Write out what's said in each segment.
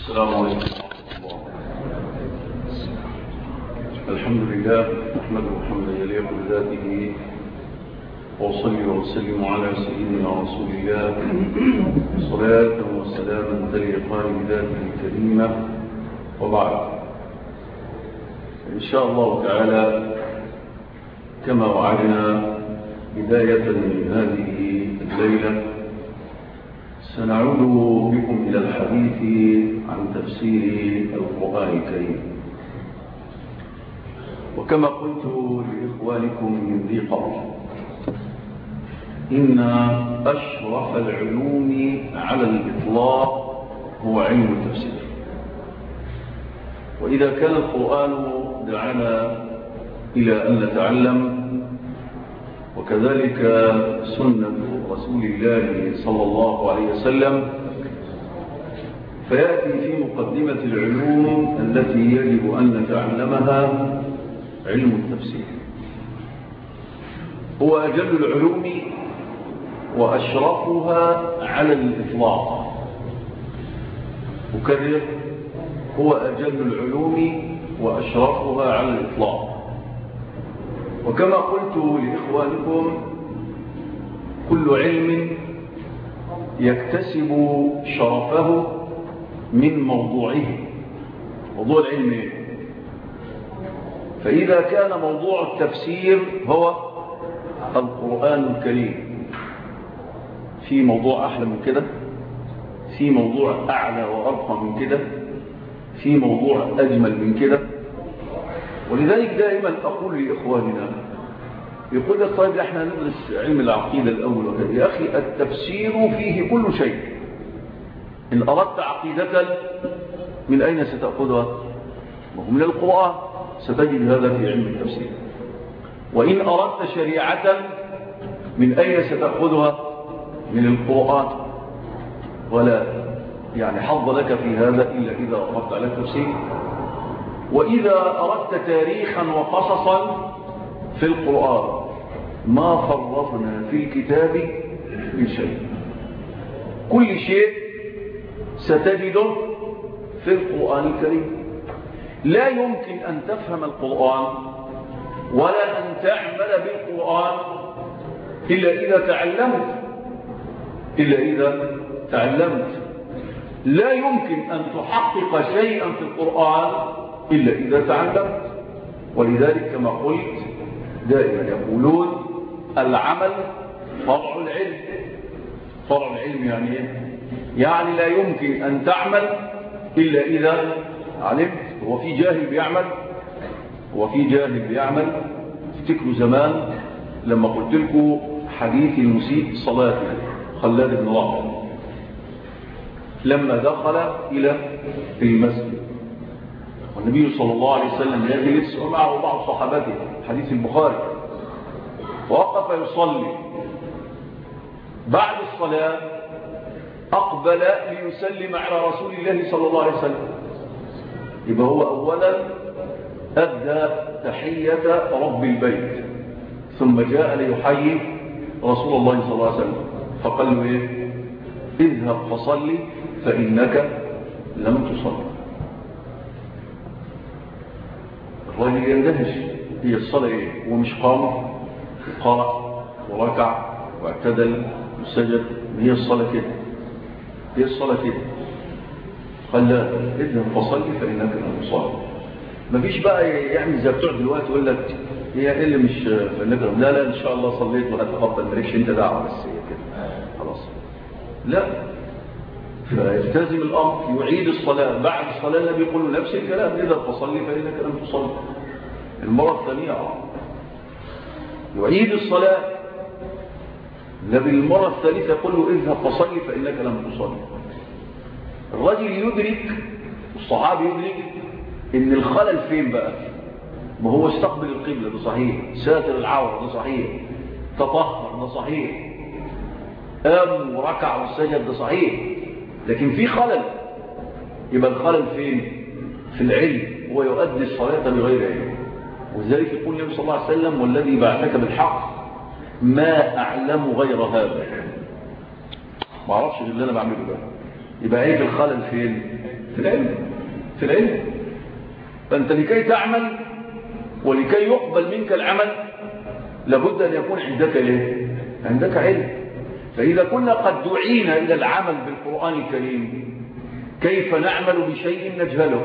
السلام عليكم ورحمة الله الحمد لله نحمده حمدا يليق بذاته وأصلي وأسلم على سيدنا رسول الله صلاة وسلاما تليقان بذاته الكريمة وبعد إن شاء الله تعالى كما وعدنا بداية من هذه الليلة سنعود بكم إلى الحديث عن تفسير القرآن الكريم وكما قلت لإخوانكم من ذي قبل إن أشرف العلوم على الإطلاق هو علم التفسير وإذا كان القرآن دعانا إلى أن نتعلم وكذلك سنة رسول الله صلى الله عليه وسلم فيأتي في مقدمة العلوم التي يجب أن نتعلمها علم التفسير هو أجل العلوم وأشرفها على الإطلاق أكرر هو أجل العلوم وأشرفها على الإطلاق وكما قلت لإخوانكم كل علم يكتسب شرفه من موضوعه موضوع العلم إيه؟ فإذا كان موضوع التفسير هو القرآن الكريم في موضوع أحلى من كده في موضوع أعلى وأرقى من كده في موضوع أجمل من كده ولذلك دائما أقول لإخواننا يقول لك طيب احنا ندرس علم العقيدة الأول وكذا يا أخي التفسير فيه كل شيء إن أردت عقيدة من أين ستأخذها وهو من القرآن ستجد هذا في علم التفسير وإن أردت شريعة من أين ستأخذها من القرآن ولا يعني حظ لك في هذا إلا إذا أردت على التفسير وإذا أردت تاريخا وقصصا في القرآن ما فرطنا في الكتاب من شيء كل شيء ستجده في القرآن الكريم لا يمكن أن تفهم القرآن ولا أن تعمل بالقرآن إلا إذا تعلمت إلا إذا تعلمت لا يمكن أن تحقق شيئا في القرآن إلا إذا تعلمت ولذلك كما قلت دائما يقولون العمل فرع العلم فرع العلم يعني ايه يعني لا يمكن أن تعمل إلا إذا علمت هو في جاهل بيعمل هو في جاهل بيعمل افتكروا زمان لما قلت لكم حديث المسيء صلاته خلاد بن رافع لما دخل إلى المسجد والنبي صلى الله عليه وسلم يجلس ومعه بعض صحابته حديث البخاري ووقف يصلي بعد الصلاة أقبل ليسلم على رسول الله صلى الله عليه وسلم يبقى هو أولا أدى تحية رب البيت ثم جاء ليحيي رسول الله صلى الله عليه وسلم فقال له إيه اذهب فصلي فإنك لم تصلي الراجل يندهش هي الصلاة ايه ومش قام قرأ وركع واعتدل وسجد هي الصلاة كده هي الصلاة كده قال لا اذهب فصلي فإنك لم تصلي مفيش بقى يعني زي بتوع دلوقتي يقول لك هي ايه اللي مش فإنك لا لا ان شاء الله صليت وهتقبل مالكش انت دعوه بس هي كده خلاص لا فيلتزم الأمر يعيد الصلاة بعد الصلاة النبي يقول نفس الكلام إذا فصلي فإنك لم تصلي المرة الثانية يعيد الصلاة النبي المرة الثالثة يقول له اذهب فصلي فإنك لم تصلي الرجل يدرك الصحابي يدرك ان الخلل فين بقى ما هو استقبل القبلة ده صحيح ساتر العورة ده صحيح تطهر ده صحيح قام وركع والسجد ده صحيح لكن في خلل يبقى الخلل فين في العلم هو يؤدي الصلاة بغير علم وذلك يقول النبي صلى الله عليه وسلم والذي بعثك بالحق ما أعلم غير هذا ما اعرفش اللي انا بعمله ده يبقى عيب الخلل فين في العلم في العلم فأنت لكي تعمل ولكي يقبل منك العمل لابد أن يكون عندك إيه؟ عندك علم فإذا كنا قد دعينا إلى العمل بالقرآن الكريم كيف نعمل بشيء نجهله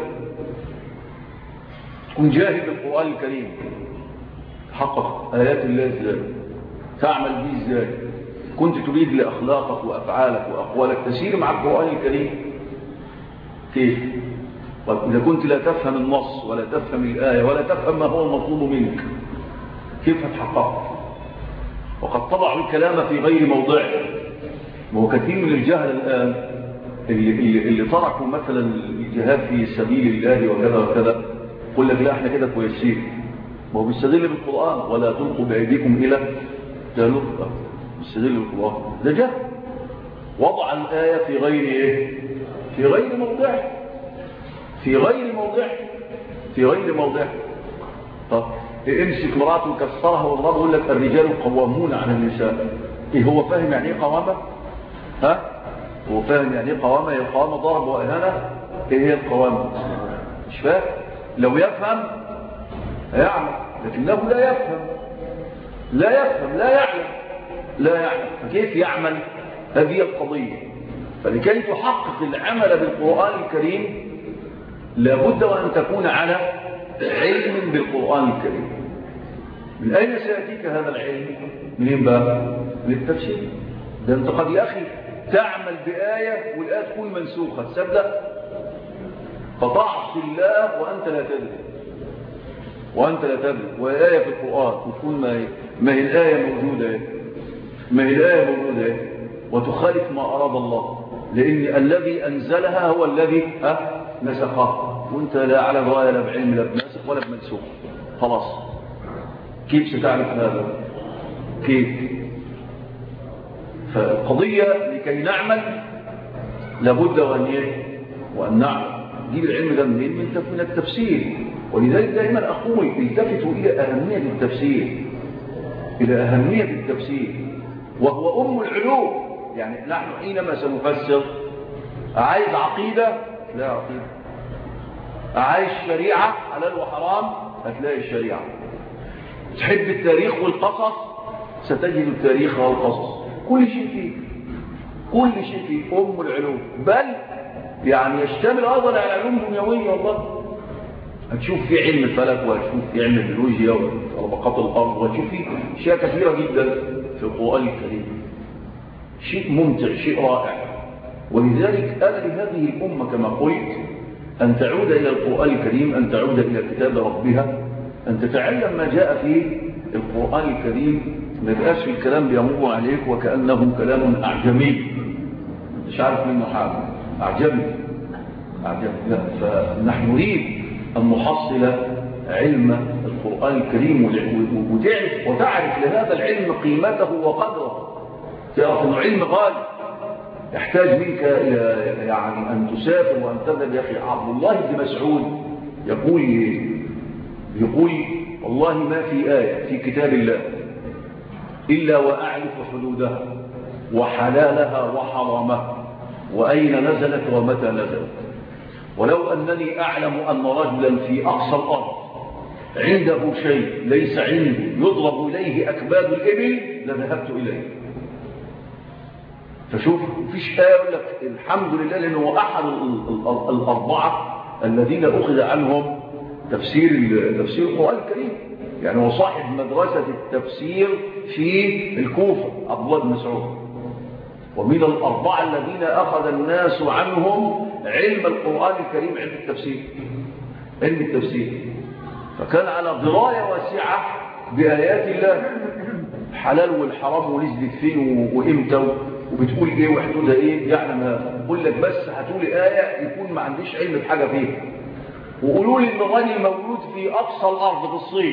كن جاهل بالقرآن الكريم حقق آيات الله ازاي تعمل به ازاي كنت تريد لأخلاقك وأفعالك وأقوالك تسير مع القرآن الكريم كيف طيب إذا كنت لا تفهم النص ولا تفهم الآية ولا تفهم ما هو المطلوب منك كيف هتحقق وقد طبعوا الكلام في غير موضعه وهو كثير من الجهل الآن اللي, اللي, اللي تركوا مثلا الجهاد في سبيل الله وكذا وكذا يقول لك لا احنا كده كويسين ما هو بيستدل بالقرآن ولا تلقوا بأيديكم إلى تهلكة بيستدل بالقرآن ده جهل وضع الآية في غير إيه في غير موضعه في غير موضعه في غير موضعه طب امسك مراته وكسرها والرب يقول لك الرجال قوامون على النساء ايه هو فاهم يعني ايه قوامه ها هو فاهم يعني ايه قوامه هي قوامه ضرب واهانه ايه هي القوامه مش فاهم لو يفهم هيعمل لكنه لا يفهم لا يفهم لا يعلم لا يعلم فكيف يعمل هذه القضيه فلكي تحقق العمل بالقران الكريم لابد وان تكون على علم بالقران الكريم من أين سيأتيك هذا العلم منين بقى من التفسير ده انت قد يا أخي تعمل بآية والآية تكون منسوخة تصدق فتعصي الله وأنت لا تدري وأنت لا تدري وآية في القرآن وتكون ما هي, ما هي الآية موجودة ما هي الآية موجودة وتخالف ما أراد الله لأن الذي أنزلها هو الذي ها نسخها وانت لا على غاية لا بعلم لا بناسخ ولا بمنسوخ خلاص كيف ستعرف هذا كيف فالقضية لكي نعمل لابد وأن ايه وأن نعمل نجيب العلم ده منين من التفسير ولذلك دائما أقول التفتوا إلى أهمية التفسير إلى أهمية التفسير وهو أم العلوم يعني نحن حينما سنفسر عايز عقيدة لا عقيدة عايز شريعة حلال وحرام هتلاقي الشريعة تحب التاريخ والقصص ستجد التاريخ والقصص كل شيء فيه كل شيء فيه أم العلوم بل يعني يشتمل أيضا على علوم دنيوية والله هتشوف في علم الفلك وهتشوف في علم البيولوجيا وطبقات الأرض وهتشوف في أشياء كثيرة جدا في القرآن الكريم شيء ممتع شيء رائع ولذلك أنا لهذه الأمة كما قلت أن تعود إلى القرآن الكريم أن تعود إلى كتاب ربها أن تتعلم ما جاء في القرآن الكريم ما يبقاش في الكلام بيمر عليك وكأنه كلام أعجمي مش عارف منه حاجة أعجمي أعجمي لا فنحن نريد أن نحصل علم القرآن الكريم وتعرف, وتعرف لهذا العلم قيمته وقدره تعرف أنه علم غالي يحتاج منك إلى يعني أن تسافر وأن تذهب يا أخي عبد الله بن مسعود يقول يقول والله ما في آية في كتاب الله إلا وأعرف حدودها وحلالها وحرامها وأين نزلت ومتى نزلت ولو أنني أعلم أن رجلا في أقصى الأرض عنده شيء ليس عنده يضرب إليه أكباد الإبل لذهبت إليه فشوف فيش آية يقول لك الحمد لله لأنه أحد الأربعة الذين أخذ عنهم تفسير تفسير القرآن الكريم يعني هو صاحب مدرسة التفسير في الكوفة عبد الله بن مسعود ومن الأربعة الذين أخذ الناس عنهم علم القرآن الكريم علم التفسير علم التفسير فكان على دراية واسعة بآيات الله الحلال والحرام ونزلت فين وإمتى وبتقول إيه وحدودها إيه يعلم هذا يقول لك بس هتقولي آية يكون ما عنديش علم بحاجة فيها وقولوا لي ان الراجل موجود في اقصى الارض في الصين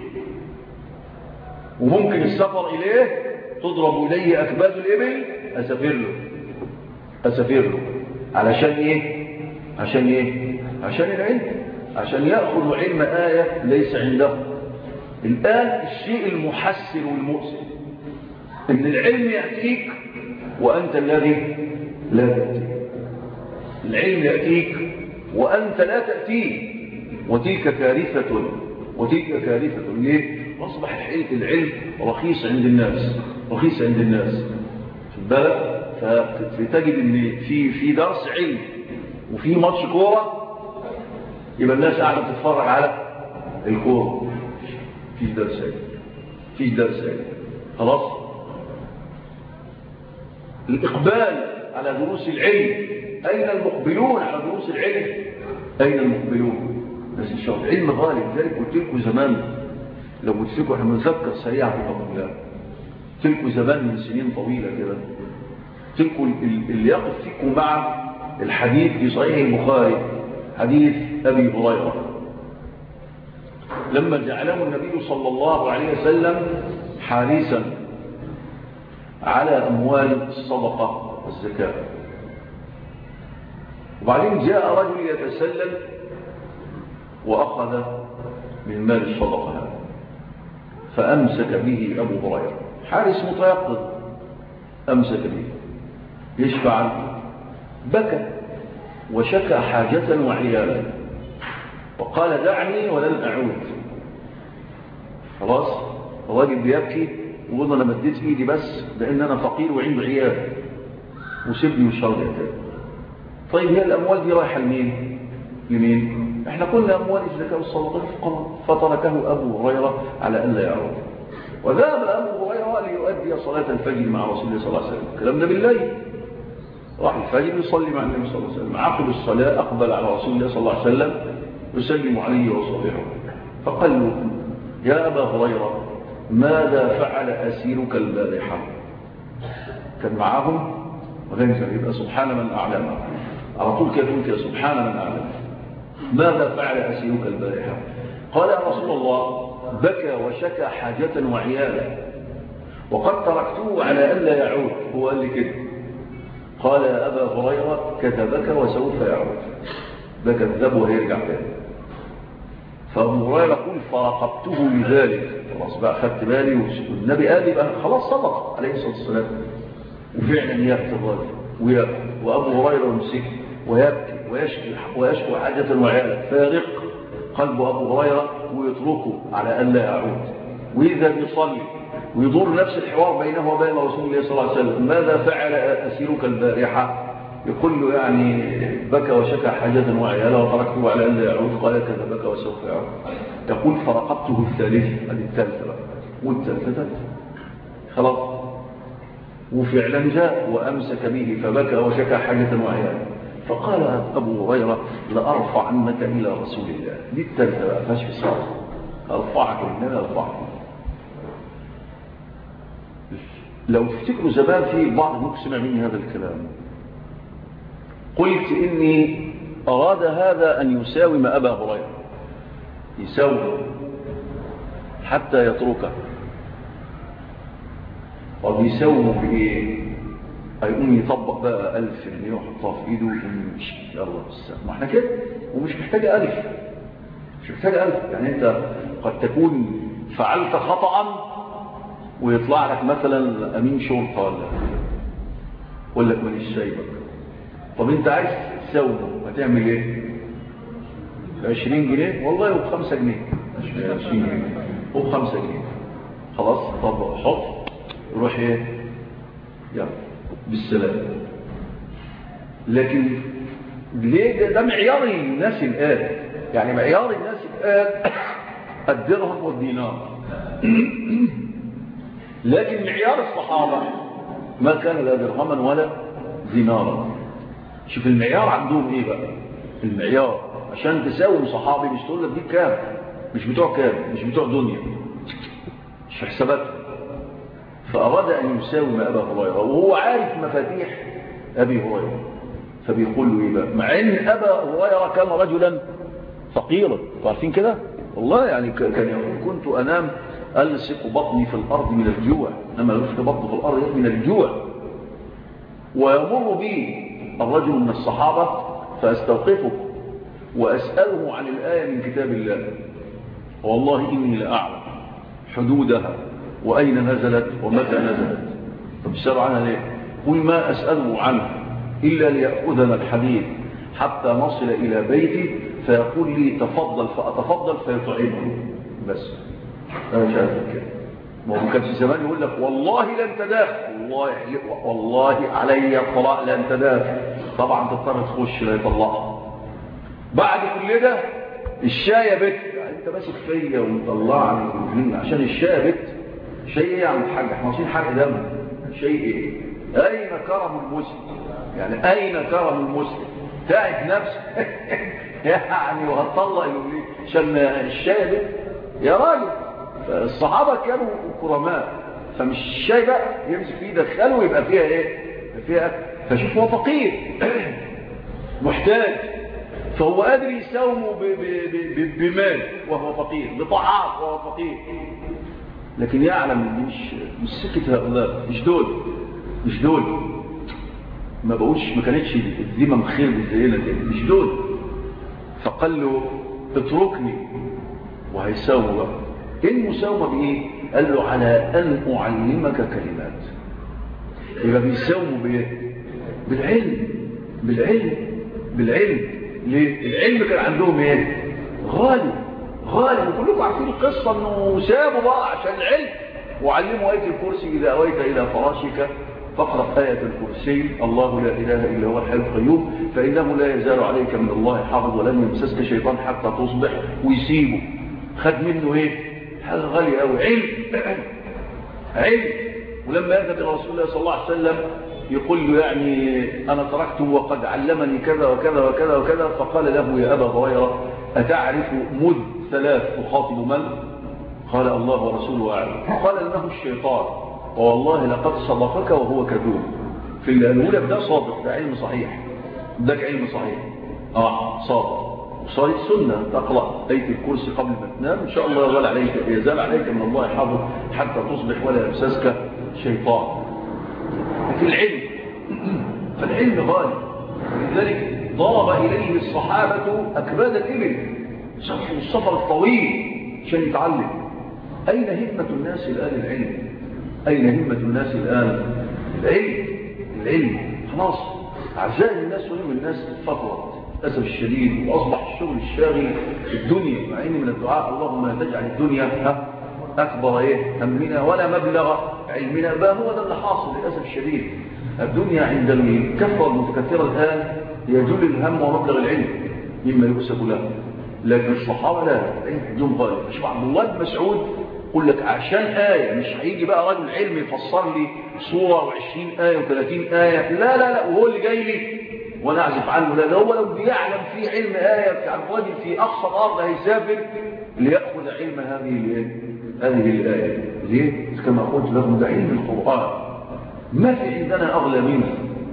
وممكن السفر اليه تضرب اليه اكباد الابل اسافر له اسافر له علشان ايه عشان ايه عشان العلم عشان ياخذ علم ايه ليس عنده الان الشيء المحسن والمؤسف ان العلم ياتيك وانت الذي لا تاتيك العلم ياتيك وأنت لا تأتيه وتلك كارثة وتلك كارثة ليه؟ أصبح العلم رخيص عند الناس رخيص عند الناس في البلد فتجد ان في في درس علم وفي ماتش كوره يبقى الناس قاعده تتفرج على الكوره فيش درس علم فيش درس علم خلاص الاقبال على دروس العلم اين المقبلون على دروس العلم اين المقبلون بس ان شاء الله علم غالي لذلك قلت لكم زمان لو قلت لكم احنا بنذكر سريعا بفضل الله قلت لكم زمان من سنين طويله كده تلكم اللي يقف فيكم مع الحديث في صحيح البخاري حديث أبي هريرة لما جعله النبي صلى الله عليه وسلم حارسا على أموال الصدقة والزكاة وبعدين جاء رجل يتسلل وأخذ من مال الصدقة فأمسك به أبو هريرة حارس متيقظ أمسك به يشفع عنه بكى وشكى حاجة وعيالا وقال دعني ولن أعود خلاص الراجل بيبكي وقلنا أنا مديت إيدي بس لأن أنا فقير وعند عيال وسيبني مش هرجع تاني طيب هي الأموال دي رايحة لمين؟ لمين؟ احنا قلنا أموال الزكاة والصدقة الفقراء فتركه أبو هريرة على أن لا يعود وذهب أبو هريرة ليؤدي صلاة الفجر مع رسول الله صلى الله عليه وسلم الكلام ده بالليل راح الفجر يصلي مع النبي صلى الله عليه وسلم عقب الصلاة أقبل على رسول الله صلى الله عليه وسلم يسلم عليه وصبحه فقال له يا أبا هريرة ماذا فعل أسيرك البارحة كان معاهم وغير يبقى سبحان من أعلم على طول كده تقول كده سبحان من أعلم ماذا فعل أسيرك البارحة قال يا رسول الله بكى وشكى حاجة وعيالا وقد تركته على أن لا يعود هو قال لي كده قال يا أبا هريرة كذبك وسوف يعود ده كذب وهيرجع تاني فأبو هريرة يقول فراقبته لذلك خلاص بقى خدت بالي والنبي قال لي بقى خلاص صدق عليه الصلاة والسلام وفعلا يأتي الرجل وأبو هريرة يمسك ويبكي ويشكي ويشكو حاجة وعيالة فيرق قلب أبو هريرة ويتركه على أن لا يعود وإذا بيصلي ويدور نفس الحوار بينه وبين رسول الله صلى الله عليه وسلم ماذا فعل أسيرك البارحة يقول له يعني بكى وشكى حاجة وعياله وتركته على أن لا يعود قال كذا بكى وسوف يعود يقول فرقبته الثالث هذه الثالثة بقى والثالثة خلاص وفعلا جاء وأمسك به فبكى وشكى حاجة وعياله فقال أبو هريرة لأرفع عنك إلى رسول الله دي الثالثة بقى فاش في صار أرفعك إنما أرفعك لو تفتكروا زمان في بعض منكم سمع مني هذا الكلام قلت إني أراد هذا أن يساوم أبا هريرة يساوم حتى يتركه طب يساومه بإيه هيقوم يطبق بقى ألف جنيه ويحطها في إيده ويمشي يلا بالسلام ما احنا كده ومش محتاجة ألف مش محتاجة ألف يعني أنت قد تكون فعلت خطأ ويطلع لك مثلا أمين شرطة ولا يقول لك ماليش سايبك طب أنت عايز تساومه هتعمل إيه؟ 20 جنيه والله هو 5 جنيه 20 جنيه هو 5 جنيه خلاص طب حط روح ايه يلا بالسلام لكن ليه ده, ده معيار الناس الآن يعني معيار الناس الآن الدرهم والدينار لكن معيار الصحابة ما كان لا درهما ولا دينارا شوف المعيار عندهم ايه بقى المعيار عشان تساوم صحابي مش تقول لك دي كام مش بتوع كام مش بتوع دنيا مش في حساباتهم فأراد أن يساوم أبا هريرة وهو عارف مفاتيح أبي هريرة فبيقول له إيه بقى مع أن أبا هريرة كان رجلا فقيرا عارفين كده والله يعني كان يقول كنت أنام ألصق بطني في الأرض من الجوع إنما يلصق بطني في الأرض من الجوع ويمر بي الرجل من الصحابة فأستوقفه وأسأله عن الآية من كتاب الله والله إني لأعلم حدودها وأين نزلت ومتى نزلت طب السأل عنها ليه قل ما أسأله عنه إلا ليأخذنا الحديث حتى نصل إلى بيتي فيقول لي تفضل فأتفضل فيطعمني بس أنا مش عارف كده ما هو كان في زمان يقول لك والله لن تداخل والله والله علي الطلاق لن تداخل طبعا تضطر تخش لا يطلقها بعد كل ده الشاي يا بت انت ماسك فيا ومطلعني عشان الشاي يا بت شيء ايه يا عم الحاج احنا عاوزين حرق دم شيء ايه اين كرم المسلم يعني اين كرم المسلم تعب نفسك يعني وهتطلق ليه عشان الشاي يا بت يا راجل الصحابة كانوا كرماء فمش الشاي بقى يمسك فيه يدخله ويبقى فيها ايه فيها فشوف هو فقير محتاج فهو قادر يساومه بمال وهو فقير بطعام وهو فقير لكن يعلم ان مش مش سكة هؤلاء مش دول مش دول ما بقولش ما كانتش الذمم خير بالزينة دي مش دول فقال له اتركني وهيساومه بقى ايه المساومة بايه قال له على ان اعلمك كلمات يبقى بيساوموا بايه بالعلم بالعلم بالعلم ليه العلم كان عندهم ايه غالي غالي وكلكم عارفين القصة انه سابوا بقى عشان العلم وعلموا آية الكرسي إذا أويت إلى فراشك فاقرأ آية الكرسي الله لا إله إلا هو الحي القيوم فإنه لا يزال عليك من الله حافظ ولن يمسسك شيطان حتى تصبح ويسيبه خد منه ايه حاجة غالية قوي علم علم ولما يذهب إلى رسول الله صلى الله عليه وسلم يقول له يعني أنا تركته وقد علمني كذا وكذا وكذا وكذا فقال له يا أبا هريرة أتعرف مذ ثلاث تخاطب من قال الله ورسوله أعلم قال له الشيطان والله لقد صدقك وهو كذوب في اللي قالوا لك ده صادق ده علم صحيح ده علم صحيح اه صادق وصارت سنة تقرأ آية الكرسي قبل ما تنام إن شاء الله يزال عليك يزال عليك من الله حافظ حتى تصبح ولا يمسسك شيطان في العلم فالعلم غالي ولذلك ضرب إليه الصحابة أكباد الإبل شرحوا السفر الطويل عشان يتعلم أين همة الناس الآن العلم أين همة الناس الآن العلم العلم خلاص أعزائي الناس وهم الناس فترة للأسف الشديد وأصبح الشغل الشاغل في الدنيا مع إن من الدعاء اللهم لا تجعل الدنيا أكبر إيه همنا ولا مبلغ علمنا ما هو ده اللي حاصل للأسف الشديد الدنيا عند الكفرة المتكثرة الآن يجل الهم ومبلغ العلم مما يكسب له لكن الصحابة لا عندهم غالب شوف عبد الله بن مسعود يقول لك عشان آية مش هيجي بقى رجل علم يفسر لي صورة و20 آية و30 آية لا لا لا وهو اللي جاي لي وانا اعزف عنه لا هو لو بيعلم في علم آية بتاع الراجل في أقصى الأرض هيسافر ليأخذ علم هذه هذه الآية ليه؟ كما قلت لكم ده علم القرآن ما في عندنا أغلى منه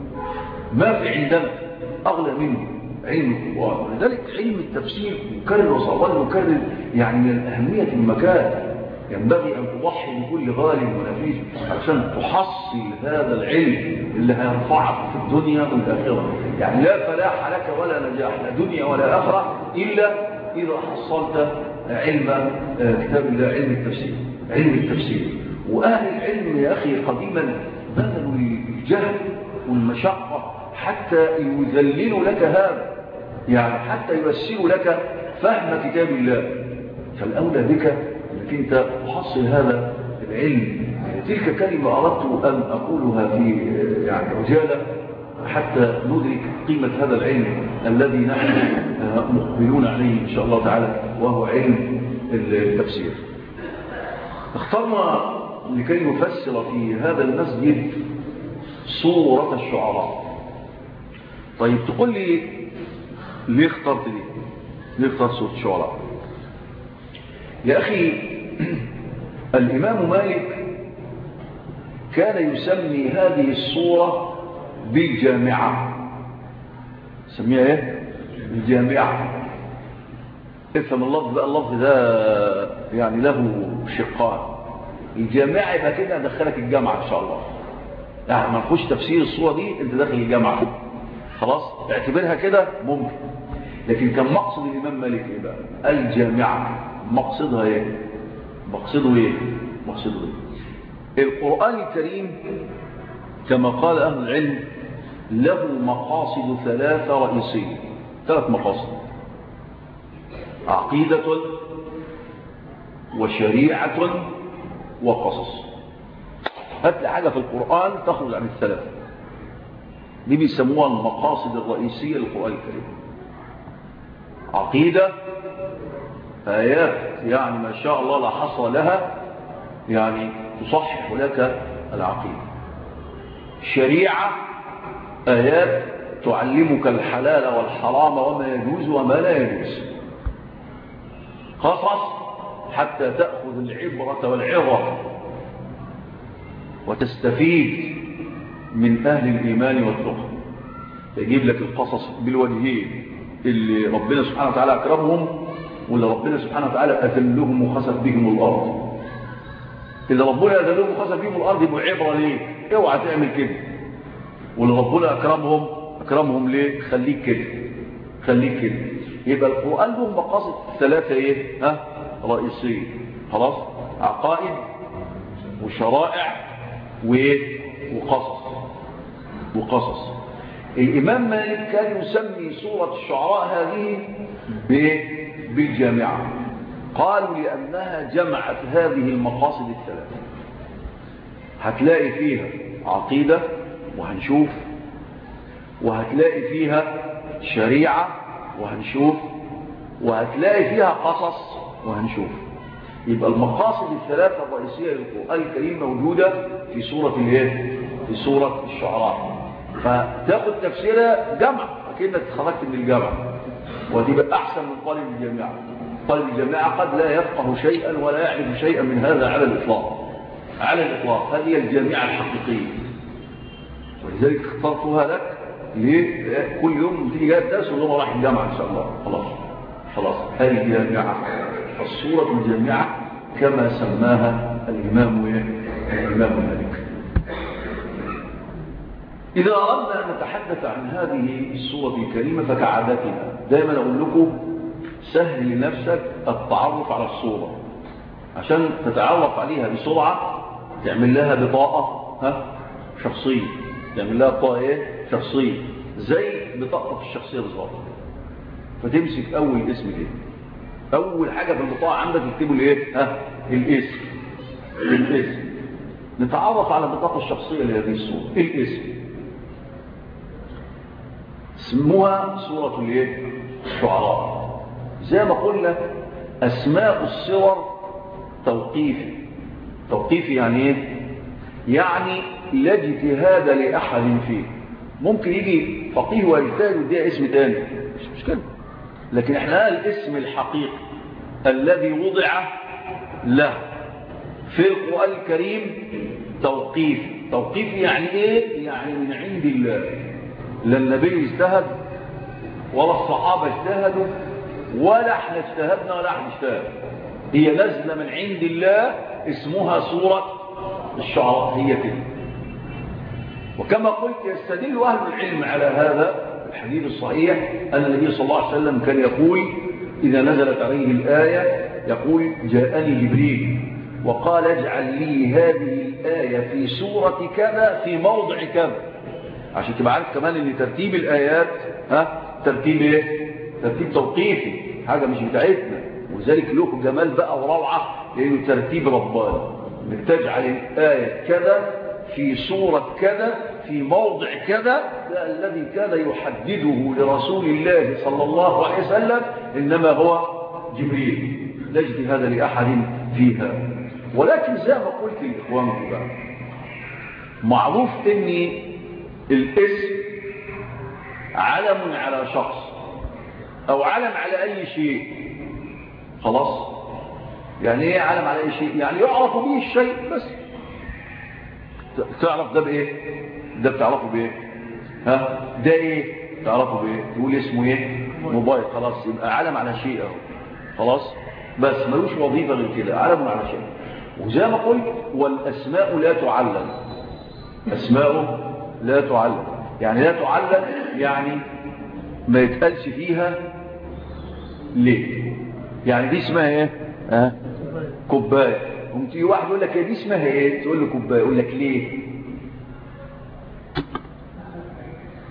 ما في عندنا أغلى منه علم القرآن ولذلك علم التفسير مكرر وصوال مكرر يعني من الأهمية في المكان ينبغي أن تضحي بكل غالي ونفيس عشان تحصل هذا العلم اللي هيرفعك في الدنيا والآخرة يعني لا فلاح لك ولا نجاح لا دنيا ولا آخرة إلا إذا حصلت علم كتاب الله علم التفسير علم التفسير وأهل العلم يا أخي قديما بذلوا الجهل والمشقة حتى يذللوا لك هذا يعني حتى ييسروا لك فهم كتاب الله فالأولى بك أنك أنت تحصل هذا العلم تلك كلمة أردت أن أقولها في يعني عجالة حتى ندرك قيمة هذا العلم الذي نحن مقبلون عليه إن شاء الله تعالى وهو علم التفسير اخترنا لكي نفسر في هذا المسجد صورة الشعراء طيب تقول لي ليه اخترت دي ليه اخترت صورة الشعراء يا أخي الإمام مالك كان يسمي هذه الصورة بالجامعة سميها ايه الجامعة افهم اللفظ ده اللفظ ده يعني له شقان الجامعة يبقى كده ادخلك الجامعة ان شاء الله يعني ما نخش تفسير الصورة دي انت داخل الجامعة خلاص اعتبرها كده ممكن لكن كان مقصد الامام مالك ايه بقى الجامعة مقصدها ايه مقصده ايه مقصده ايه القرآن الكريم كما قال اهل العلم له مقاصد ثلاثة رئيسية ثلاث مقاصد عقيدة وشريعة وقصص هات لي حاجة في القرآن تخرج عن الثلاثة دي بيسموها المقاصد الرئيسية للقرآن الكريم عقيدة آيات يعني ما شاء الله لا حصر لها يعني تصحح لك العقيدة شريعة آيات تعلمك الحلال والحرام وما يجوز وما لا يجوز قصص حتى تأخذ العبرة والعظة وتستفيد من أهل الإيمان والتقى يجيب لك القصص بالوجهين اللي ربنا سبحانه وتعالى أكرمهم واللي ربنا سبحانه وتعالى أذلهم وخسف بهم الأرض إذا ربنا أذلهم وخسف بهم الأرض يبقوا عبرة ليه اوعى تعمل كده واللي ربنا أكرمهم أكرمهم ليه خليك كده خليك كده يبقى القرآن له مقاصد ثلاثة إيه ها رئيسية خلاص عقائد وشرائع وإيه وقصص وقصص الإمام مالك كان يسمي سورة الشعراء هذه بالجامعة قالوا لأنها جمعت هذه المقاصد الثلاثة هتلاقي فيها عقيدة وهنشوف وهتلاقي فيها شريعة وهنشوف وهتلاقي فيها قصص وهنشوف يبقى المقاصد الثلاثة الرئيسية للقرآن الكريم موجودة في سورة الايه في سورة الشعراء فتاخد تفسيرها جمع كأنك خرجت من الجامعة وتبقى أحسن من طالب الجامعة طالب الجامعة قد لا يفقه شيئا ولا يعرف شيئا من هذا على الإطلاق على الإطلاق هذه الجامعة الحقيقية ولذلك اخترتها لك ليه كل يوم تيجي جاي الدرس ويوم راح الجامعة إن شاء الله خلاص خلاص هذه الجامعة الصورة الجامعة كما سماها الإمام الإمام مالك إذا أردنا أن نتحدث عن هذه الصورة الكريمة فكعادتنا دائما أقول لكم سهل لنفسك التعرف على الصورة عشان تتعرف عليها بسرعة تعمل لها بطاقة ها شخصية تعمل لها بطاقة ايه شخصية زي بطاقة الشخصية بالظبط فتمسك أول اسم كده أول حاجة في البطاقة عندك تكتبه الايه ها الاسم الاسم نتعرف على البطاقة الشخصية لهذه الصورة الاسم اسمها صورة الايه الشعراء زي ما قلنا اسماء الصور توقيفي توقيفي يعني ايه يعني لا اجتهاد لاحد فيه ممكن يجي فقيه ويجتهد ويديها اسم تاني مش مشكله لكن احنا الاسم الحقيقي الذي وضع له في القرآن الكريم توقيف توقيف يعني ايه يعني من عند الله لا النبي اجتهد ولا الصحابة اجتهدوا ولا احنا اجتهدنا ولا احنا اجتهد هي نزلة من عند الله اسمها سورة الشعراء هي كده وكما قلت يستدل أهل العلم على هذا الحديث الصحيح أن النبي صلى الله عليه وسلم كان يقول إذا نزلت عليه الآية يقول جاءني جبريل وقال اجعل لي هذه الآية في سورة كذا في موضع كذا عشان تبقى عارف كمان ان ترتيب الآيات ها ترتيب ايه ترتيب توقيفي حاجة مش بتاعتنا وذلك له جمال بقى وروعة لانه ترتيب رباني انك تجعل الآية كذا في سورة كذا في موضع كذا ده الذي كان يحدده لرسول الله صلى الله عليه وسلم إنما هو جبريل لا اجتهاد لأحد فيها ولكن زي ما قلت لإخوانكم بقى معروف ان الاسم علم على شخص او علم على اي شيء خلاص يعني ايه علم على اي شيء يعني يعرف به الشيء بس تعرف ده بايه ده بتعرفه بايه ها ده ايه تعرفه بايه تقول اسمه ايه موبايل خلاص يبقى علم على شيء اهو خلاص بس ملوش وظيفه غير كده علم على شيء وزي ما قلت والاسماء لا تعلم اسماء لا تعلم يعني لا تعلم يعني ما يتقالش فيها ليه يعني دي اسمها ايه ها كوبايه قمت واحد يقول لك دي اسمها ايه تقول له كوبايه يقول لك ليه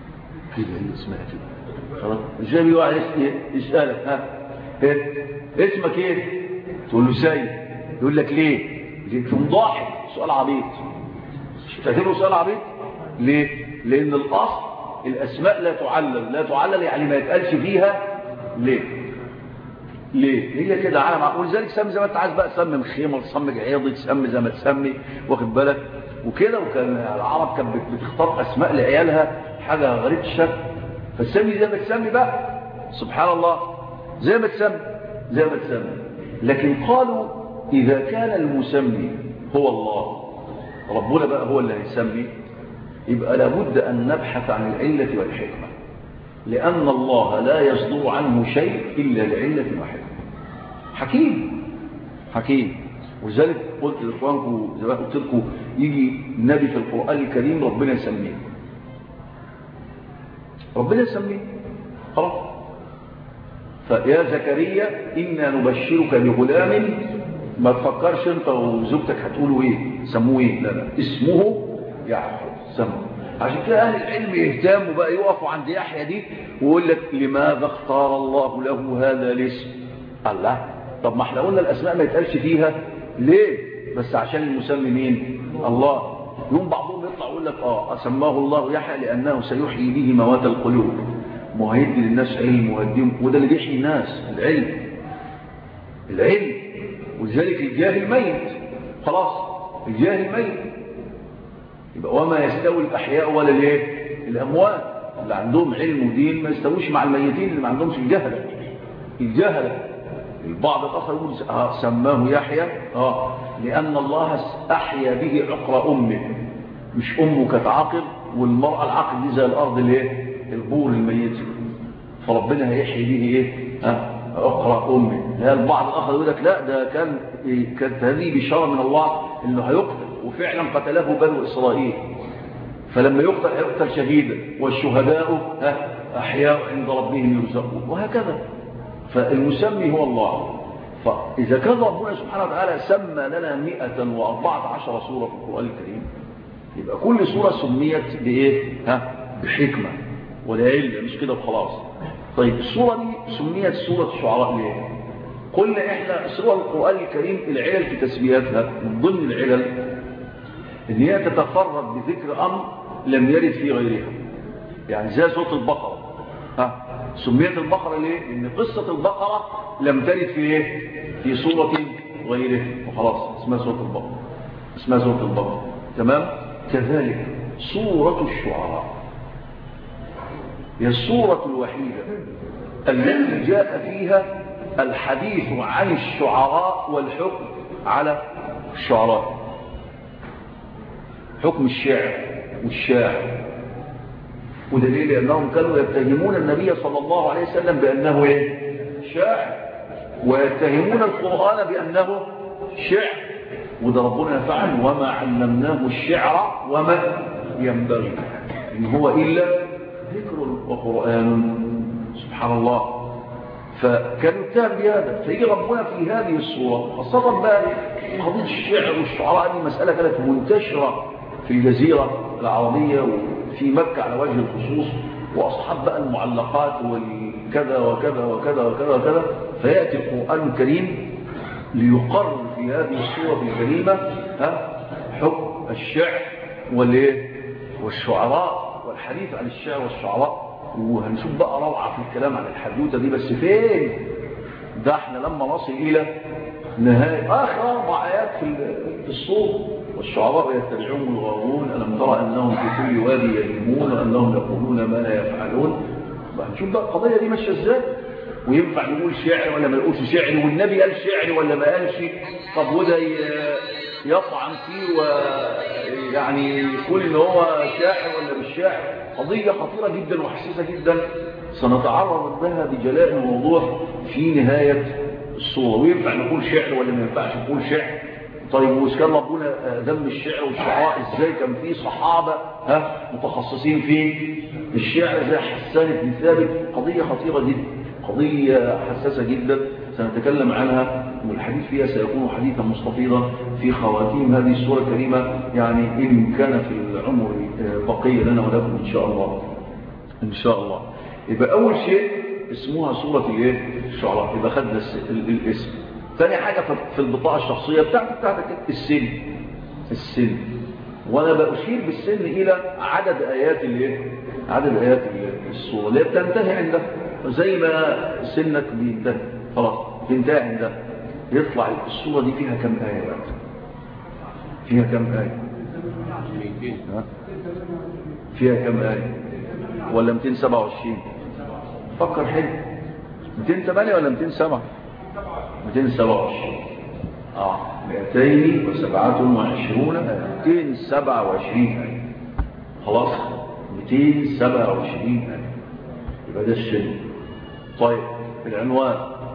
كده هي اسمها كده خلاص ازاي بيجي واحد يس- يسالك ها إيه؟ اسمك ايه تقول له سيد يقول لك ليه ليه تقوم ضاحك سؤال عبيط مش تعتبره سؤال عبيط ليه لان الاصل الاسماء لا تعلل لا تعلل يعني ما يتقالش فيها ليه ليه هي كده على معقول ولذلك سمي زي ما انت عايز بقى سمي خيمه تسمي عياضي تسمي زي ما تسمي واخد بالك وكده وكان العرب كانت بت- بتختار اسماء لعيالها حاجه غريبه الشكل فتسمي زي ما تسمي بقى سبحان الله زي ما تسمي زي ما تسمي لكن قالوا اذا كان المسمي هو الله ربنا بقى هو اللي هيسمي يبقى لابد ان نبحث عن العله والحكمه لأن الله لا يصدر عنه شيء إلا لعلة واحدة حكيم حكيم ولذلك قلت لإخوانكم زي ما قلت لكم يجي النبي في القرآن الكريم ربنا يسميه ربنا يسميه خلاص فيا زكريا إنا نبشرك بغلام ما تفكرش انت وزوجتك هتقولوا ايه سموه ايه لا لا اسمه يعقوب سموه عشان كده اهل العلم يهتموا بقى يقفوا عند يحيى دي ويقول لك لماذا اختار الله له هذا الاسم الله طب ما احنا قلنا الاسماء ما يتقالش فيها ليه بس عشان المسمي مين الله يوم بعضهم يطلع يقول لك اه سماه الله يحيى لانه سيحيي به موات القلوب وهيدي للناس علم وهيديهم وده اللي بيحيي الناس العلم العلم ولذلك الجاهل ميت خلاص الجاهل ميت يبقى وما يستوي الأحياء ولا الايه الأموات اللي عندهم علم ودين ما يستويش مع الميتين اللي ما عندهمش الجهلة الجهلة البعض الآخر يقول آه سماه يحيى آه لأن الله أحيا به عقر أمه مش أمه كانت عاقل والمرأة العاقل دي زي الأرض الايه البور الميتة فربنا هيحيي به ايه ها عقر أمه لا البعض الآخر يقول لك لا ده كان كانت هذه بشارة من الله إنه هيقتل وفعلا قتله بنو إسرائيل فلما يقتل هيقتل شهيدا والشهداء ها أحياء عند ربهم يرزقون وهكذا فالمسمي هو الله فإذا كان ربنا سبحانه وتعالى سمى لنا 114 سورة في القرآن الكريم يبقى كل سورة سميت بإيه؟ ها؟ بحكمة ولعلة مش كده وخلاص طيب السورة دي سميت سورة الشعراء ليه؟ قلنا إحنا سورة القرآن الكريم العلل في تسمياتها من ضمن العلل إن هي تتفرد بذكر أمر لم يرد في غيرها يعني زي سورة البقرة ها سميت البقرة ليه؟ لأن قصة البقرة لم ترد في إيه؟ في سورة غيرها وخلاص اسمها سورة البقرة اسمها سورة البقرة تمام؟ كذلك سورة الشعراء هي السورة الوحيدة التي جاء فيها الحديث عن الشعراء والحكم على الشعراء حكم الشعر والشاعر ودليل لأنهم كانوا يتهمون النبي صلى الله عليه وسلم بأنه إيه؟ شاعر ويتهمون القرآن بأنه شعر وده ربنا يفعل وما علمناه الشعر وما ينبغي إن هو إلا ذكر وقرآن سبحان الله فكانوا يتهم بهذا فيجي ربنا في هذه الصورة خاصة بقى قضية الشعر والشعراء هذه مسألة كانت منتشرة في الجزيرة العربية وفي مكة على وجه الخصوص وأصحاب بقى المعلقات والكذا وكذا وكذا وكذا وكذا فيأتي القرآن الكريم ليقرر في هذه الصورة الكريمة ها حكم الشعر والايه والشعراء والحديث عن الشعر والشعراء وهنشوف بقى روعة في الكلام عن الحدوتة دي بس فين ده احنا لما نصل إلى نهاية آخر أربع آيات في الصور والشعراء يتبعون الغاوون ألم ترى أنهم في كل وادي يهيمون وأنهم يقولون ما لا يفعلون هنشوف بقى القضية دي ماشية ازاي وينفع نقول شعر ولا ما نقولش شعر والنبي قال شعر ولا ما قالش طب وده يطعن فيه ويعني يقول ان هو شاعر ولا مش شاعر قضية خطيرة جدا وحساسة جدا سنتعرض لها بجلاء ووضوح في نهاية الصورة وينفع نقول شعر ولا ما ينفعش نقول شعر طيب وإذا كان ربنا ذم الشعر والشعراء ازاي كان في صحابة ها متخصصين في الشعر زي حسان بن ثابت قضية خطيرة جدا قضية حساسة جدا سنتكلم عنها والحديث فيها سيكون حديثا مستفيضا في خواتيم هذه السورة الكريمة يعني إن كان في العمر بقية لنا ولكم إن شاء الله ان شاء الله يبقى اول شيء اسمها سورة الايه الشعراء يبقى خدنا الس- ال- الاسم ثاني حاجة في- في البطاقة الشخصية بتاعتك بتاعتك السن السن وانا بأشير بالسن الى عدد ايات الايه عدد ايات ال- السورة اللي هي بتنتهي عندها زي ما سنك بينتهي خلاص بينتهي عندها يطلع السورة دي فيها كم آية بقى فيها كم آية ها؟ فيها كم آية ولا 227 فكر حلو 208 ولا 207 227 اه 227 آية 227 آية خلاص 227 آية يبقى ده السن طيب العنوان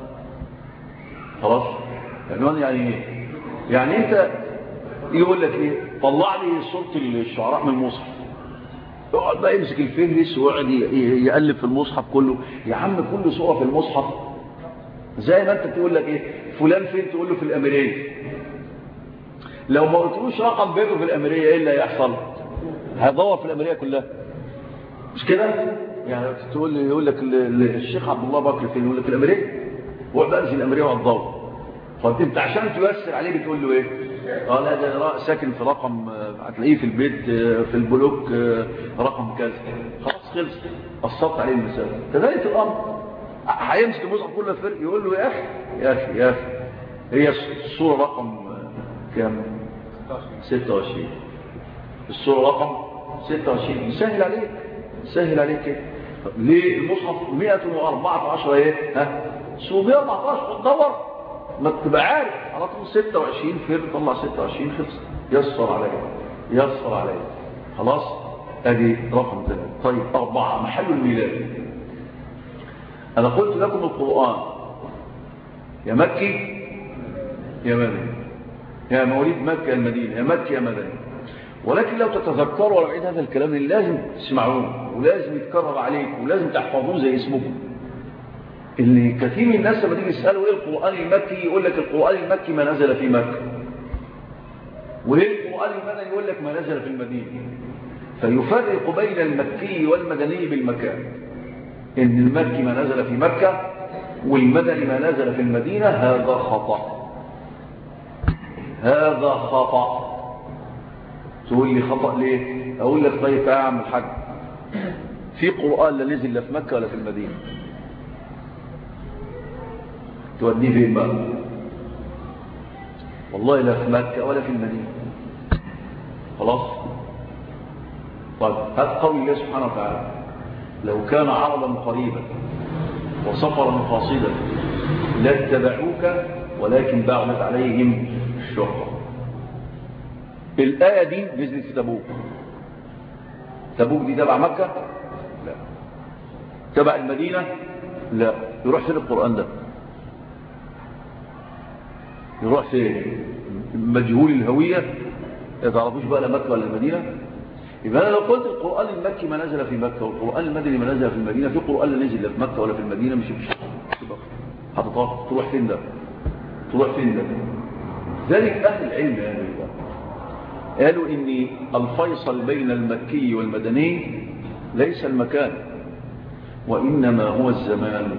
خلاص العنوان يعني ايه يعني انت يقول لك ايه طلع لي صورة الشعراء من المصحف يقعد بقى يمسك الفهرس ويقعد ي- ي- يقلب في المصحف كله يا عم كل صورة في المصحف زي ما انت تقول لك ايه فلان فين تقول له في الاميريه لو ما قلتلوش رقم بيته في الاميريه ايه اللي هيحصل هيدور في الاميريه كلها مش كده يعني تقول لي يقول لك ال- ال- الشيخ عبد الله بكر فين يقول لك في الاميريه هو بقى في الاميريه وهتدور طب انت عشان تيسر عليه بتقول له ايه قال لا ده را- ساكن في رقم آه، هتلاقيه في البيت آه، في البلوك آه، رقم كذا خلاص خلص قصرت عليه المسافه كذلك الامر هيمسك المصحف كله فرق يقول له يا اخي يا اخي يا اخي هي الصوره رقم آه، كام 26 الصوره رقم 26 سهل عليك سهل عليك كده طب ليه المصحف 114 ايه ها صوره 114 تدور ما تبقى عارف على طول 26 فر طلع 26 خلص يسر عليا يسر عليا خلاص ادي رقم ثلاثة طيب أربعة محل الميلاد أنا قلت لكم القرآن يا مكي يا مدني يا مواليد مكة المدينة يا مكي يا مدني ولكن لو تتذكروا ولا عيد هذا الكلام لازم تسمعوه ولازم يتكرر عليك ولازم تحفظوه زي اسمكم اللي كثير من الناس لما تيجي يسالوا ايه القران المكي يقول لك القران المكي ما نزل في مكه وايه القران المدني يقول لك ما نزل في المدينه فيفرق بين المكي والمدني بالمكان ان المكي ما نزل في مكه والمدني ما نزل في المدينه هذا خطا هذا خطا تقول لي خطا ليه اقول لك طيب يا عم الحاج في قران لا نزل لا في مكه ولا في المدينه توديه فين بقى والله لا في مكة ولا في المدينة خلاص طيب هذا قول الله سبحانه وتعالى لو كان عرضا قريبا وسفرا قاصدا لاتبعوك ولكن بعدت عليهم الشهرة الآية دي نزلت في تبوك تبوك دي تبع مكة لا تبع المدينة لا يروح فين القرآن ده يروح فين مجهول الهوية ما تعرفوش بقى لا مكة ولا المدينة يبقى أنا لو قلت القرآن المكي ما نزل في مكة والقرآن المدني ما نزل في المدينة في قرآن لا نزل لا في مكة ولا في المدينة مش مش هتطاق تروح فين ده تروح فين ده ذلك أهل العلم يا أهل الله قالوا إن الفيصل بين المكي والمدني ليس المكان وإنما هو الزمان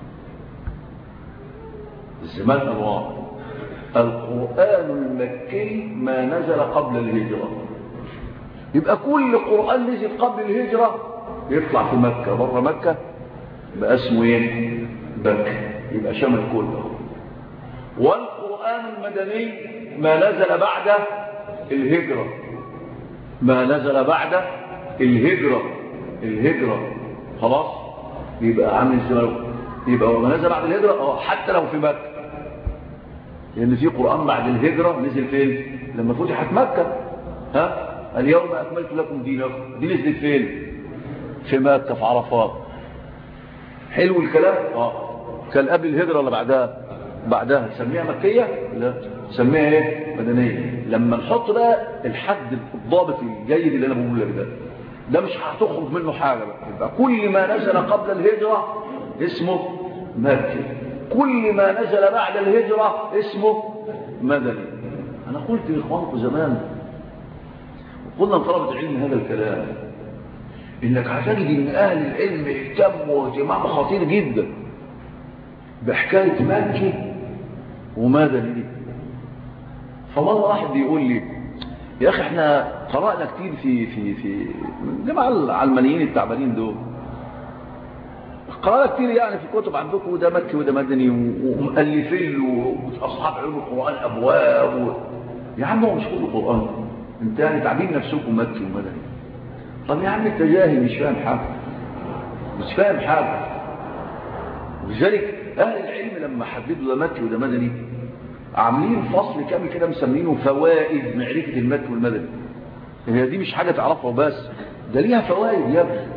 الزمان أنواع القرآن المكي ما نزل قبل الهجرة يبقى كل قرآن نزل قبل الهجرة يطلع في مكة بره مكة يبقى اسمه ايه مكة يبقى شمل كله والقرآن المدني ما نزل بعد الهجرة ما نزل بعد الهجرة الهجرة خلاص يبقى عامل ازاي يبقى ما نزل بعد الهجرة اه حتى لو في مكة لأن في قرآن بعد الهجرة نزل فين لما فتحت مكة ها اليوم أكملت لكم دينكم دي نزلت فين في مكة في عرفات حلو الكلام اه كان قبل الهجرة ولا بعدها بعدها تسميها مكية لا تسميها ايه مدنية لما نحط بقى الحد الضابط الجيد اللي انا بقول لك ده ده مش هتخرج منه حاجة بقى يبقى كل ما نزل قبل الهجرة اسمه مكي كل ما نزل بعد الهجرة اسمه مدني أنا قلت لإخوانكم زمان وقلنا لطلبة العلم هذا الكلام انك هتجد ان اهل العلم اهتموا اهتمام خطير جدا بحكايه مكي ومدني دي فمره واحد بيقول لي يا اخي احنا قرانا كتير في في في الجماعه العلمانيين التعبانين دول قرانا كتير يعني في كتب عندكم وده مكي وده مدني ومؤلفين له واصحاب علوم القران ابواب و... يا عم هو مش كله قران انت يعني تعبين نفسكم مكي ومدني طب يا عم انت جاهل مش فاهم حاجه مش فاهم حاجه ولذلك اهل العلم لما حددوا ده مكي وده مدني عاملين فصل كامل كده مسمينه فوائد معرفه المكي والمدني هي دي مش حاجه تعرفها بس ده ليها فوائد يا ابني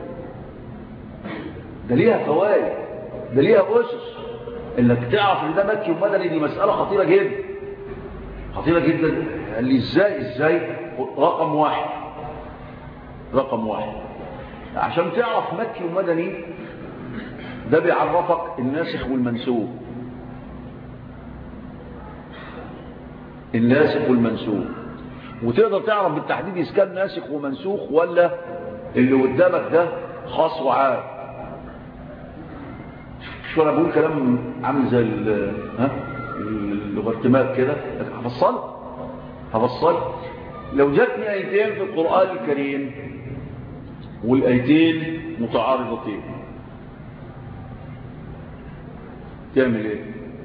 ده ليها فوائد ده ليها اسس انك تعرف ان ده مكي ومدني دي مساله خطيره جدا خطيره جدا قال لي ازاي ازاي رقم واحد رقم واحد عشان تعرف مكي ومدني ده بيعرفك الناسخ والمنسوخ الناسخ والمنسوخ وتقدر تعرف بالتحديد إذا كان ناسخ ومنسوخ ولا اللي قدامك ده خاص وعام شو انا بقول كلام عامل زي ها الغرتمات كده هفصل هفصل لو جاتني ايتين في القران الكريم والايتين متعارضتين تعمل ايه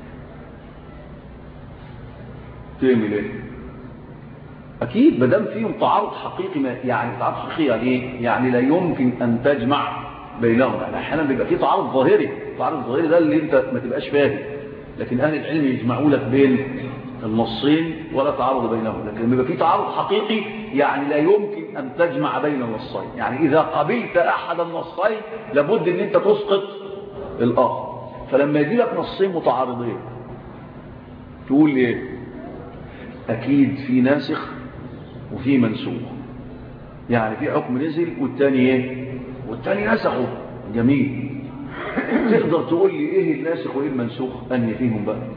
تعمل ايه اكيد ما دام فيهم تعارض حقيقي ما يعني تعارض حقيقي يعني ايه يعني لا يمكن ان تجمع بينهم يعني احيانا بيبقى في تعارض ظاهري التعارض الظاهري ده اللي انت ما تبقاش فاهم لكن اهل العلم يجمعوا لك بين النصين ولا تعارض بينهم لكن بيبقى في تعارض حقيقي يعني لا يمكن ان تجمع بين النصين يعني اذا قبلت احد النصين لابد ان انت تسقط الاخر فلما يجي لك نصين متعارضين تقول ايه اكيد في ناسخ وفي منسوخ يعني في حكم نزل والتاني ايه والتاني نسخه جميل تقدر تقول لي ايه الناسخ وايه المنسوخ اني فيهم بقى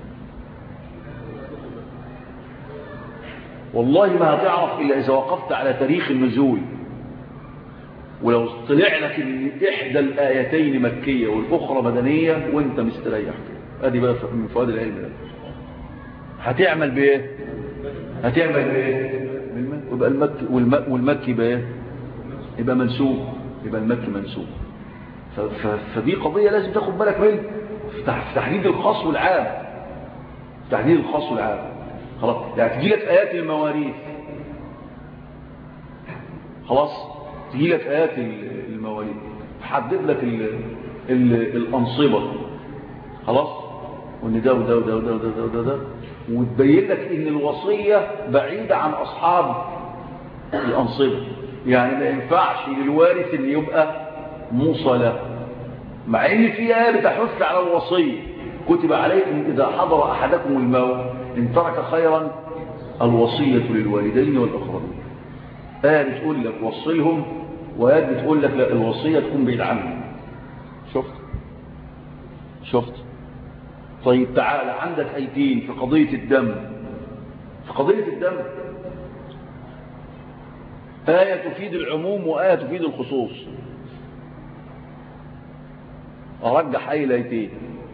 والله ما هتعرف الا اذا وقفت على تاريخ النزول ولو طلع لك ان احدى الايتين مكيه والاخرى مدنيه وانت مستريح كده ادي بقى من فوائد العلم ده هتعمل بايه هتعمل بايه يبقى المكي والمكي بايه يبقى منسوب يبقى المكي منسوب فدي قضيه لازم تاخد بالك منها في تحديد الخاص والعام في تحديد الخاص والعام خلاص يعني تجي لك ايات المواريث خلاص تجي لك ايات المواريث تحدد لك ال ال الانصبه خلاص وان ده وده وده وده وده وده, وده. وتبين لك ان الوصيه بعيده عن اصحاب الانصبه يعني ما ينفعش للوارث ان يبقى موصله مع ان في ايه بتحث على الوصيه كتب عليكم اذا حضر احدكم الموت ان ترك خيرا الوصيه للوالدين والاقربين ايه بتقول لك وصلهم وايات بتقول لك لا الوصيه تكون بعيد عنهم شفت شفت طيب تعال عندك ايتين في قضيه الدم في قضيه الدم آية تفيد العموم وآية تفيد الخصوص أرجح أي ليتين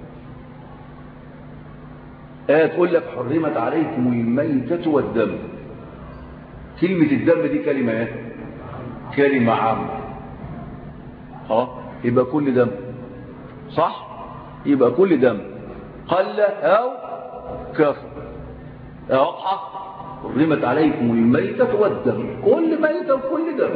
آية تقول لك حرمت عليكم الميتة والدم كلمة الدم دي كلمة ايه كلمة عامة ها يبقى كل دم صح يبقى كل دم قل أو كفر واضحة حرمت عليكم الميتة والدم كل ميتة وكل دم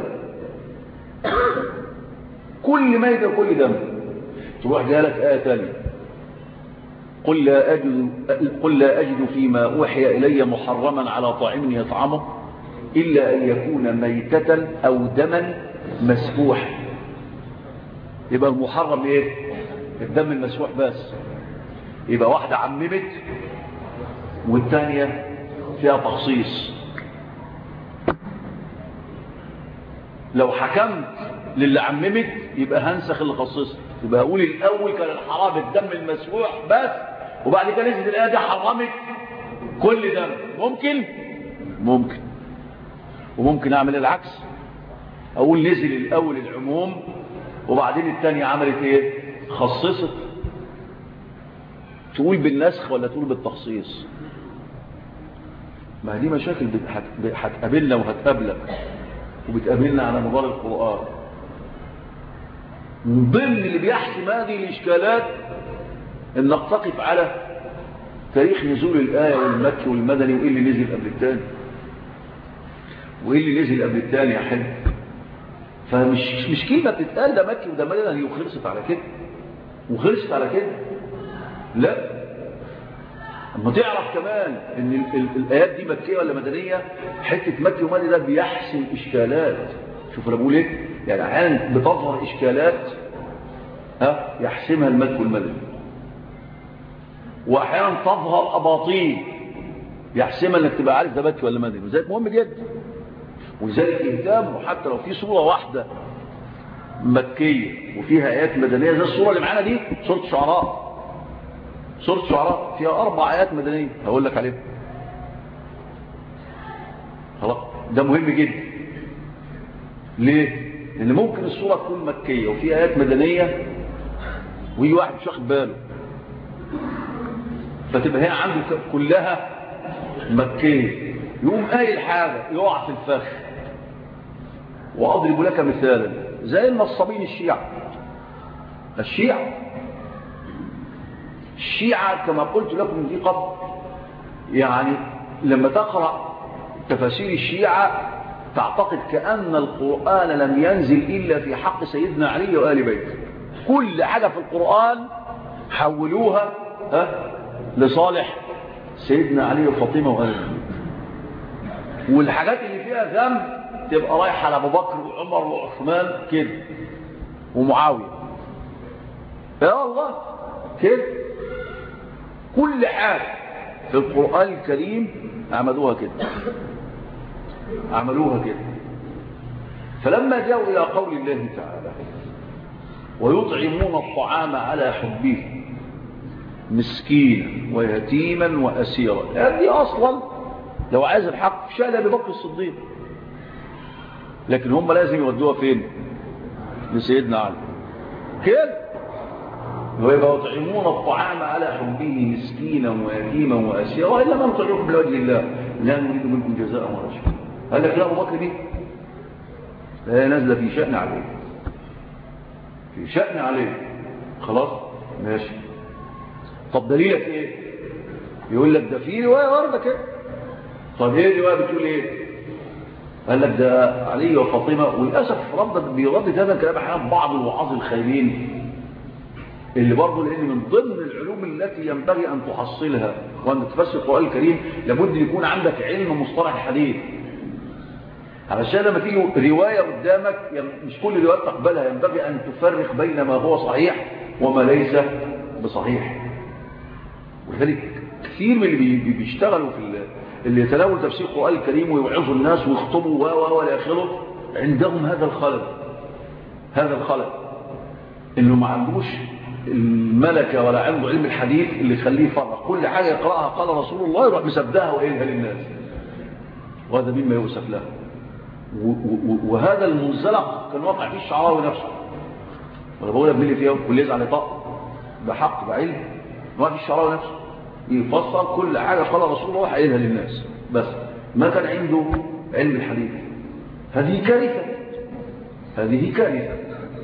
كل ميتة وكل دم تروح جالك آية تانية قل لا أجد, قل لا أجد فيما أوحي إلي محرما على طاعم يطعمه إلا أن يكون ميتة أو دما مسفوحا يبقى المحرم إيه الدم المسفوح بس يبقى واحدة عممت والثانية فيها تخصيص لو حكمت للي عممت يبقى هنسخ اللي خصصت يبقى اقول الاول كان الحرام الدم المسفوح بس وبعد كده نزلت الايه دي حرمت كل دم ممكن ممكن وممكن اعمل العكس اقول نزل الاول العموم وبعدين الثانيه عملت ايه خصصت تقول بالنسخ ولا تقول بالتخصيص ما دي مشاكل هتقابلنا وهتقابلك وبتقابلنا على مدار القرآن من ضمن اللي بيحسم هذه الإشكالات انك تقف على تاريخ نزول الآية والمكي والمدني وإيه اللي نزل قبل الثاني وإيه اللي نزل قبل الثاني يا حب فمش مش كلمة بتتقال ده مكي وده مدني وخلصت على كده وخلصت على كده لا اما تعرف كمان ان ال ال الآيات دي مكية ولا مدنية حتة مكي ومدني ده بيحسم إشكالات شوف انا بقول ايه يعني احيانا بتظهر إشكالات ها يحسمها المكي والمدني واحيانا تظهر اباطيل يحسمها انك تبقى عارف ده مكي ولا مدني وذلك مهم جدا ولذلك اهتام وحتى لو في صوره واحده مكيه وفيها ايات مدنيه زي الصوره اللي معانا دي سوره الشعراء سوره الشعراء فيها اربع ايات مدنيه هقول لك عليهم خلاص ده مهم جدا ليه لان ممكن الصوره تكون مكيه وفيها ايات مدنيه ويجي واحد مش واخد باله فتبقى هي عنده كلها مكية يقوم قايل حاجة يقع في الفخ وأضرب لك مثالا زي النصابين الشيعة الشيعة الشيعة كما قلت لكم دي قبل يعني لما تقرأ تفاسير الشيعة تعتقد كأن القرآن لم ينزل إلا في حق سيدنا علي وآل بيته كل حاجة في القرآن حولوها ها لصالح سيدنا علي وفاطمة وآل والحاجات اللي فيها ذنب تبقى رايحة لأبو بكر وعمر وعثمان كده ومعاوية يا الله كده كل حاجة في القرآن الكريم عملوها كده عملوها كده فلما جاءوا إلى قول الله تعالى ويطعمون الطعام على حبه مسكينا ويتيما وأسيرا هذه أصلا لو عايز الحق في شأن أبي بكر الصديق لكن هم لازم يودوها فين لسيدنا علي كده ويبقى يطعمون الطعام على حبه مسكينا ويتيما وأسيرا وإلا ما نطعمكم لوجه الله لا نريد منكم جزاء ولا شكرا هل لك لا أبو بكر دي لا نازله في شأن عليه في شأن عليه خلاص ماشي طب دليلك ايه يقول لك ده في روايه وارده كده طب ايه الروايه بتقول ايه قال لك ده علي وفاطمه وللاسف ردد بيردد هذا الكلام احيانا بعض الوعاظ الخايبين اللي برضه لان من ضمن العلوم التي ينبغي ان تحصلها وان تفسر القران الكريم لابد ان يكون عندك علم مصطلح الحديث علشان لما تيجي روايه قدامك مش كل روايه تقبلها ينبغي ان تفرق بين ما هو صحيح وما ليس بصحيح ولذلك كثير من اللي بيشتغلوا في اللي يتناول تفسير القرآن الكريم ويوعظوا الناس ويخطبوا و و الى اخره عندهم هذا الخلل هذا الخلل انه ما عندوش الملكة ولا عنده علم الحديث اللي يخليه يفرق كل حاجة يقرأها قال رسول الله يروح مسبدها وقايلها للناس وهذا مما يوسف له وهذا المنزلق كان واقع فيه الشعراوي نفسه وانا بقول ابن اللي فيها كل يزعل طاق بحق بعلم ما في الشعراوي نفسه يفسر كل حاجة قال رسول الله حقيقها للناس بس ما كان عنده علم الحديث هذه كارثة هذه كارثة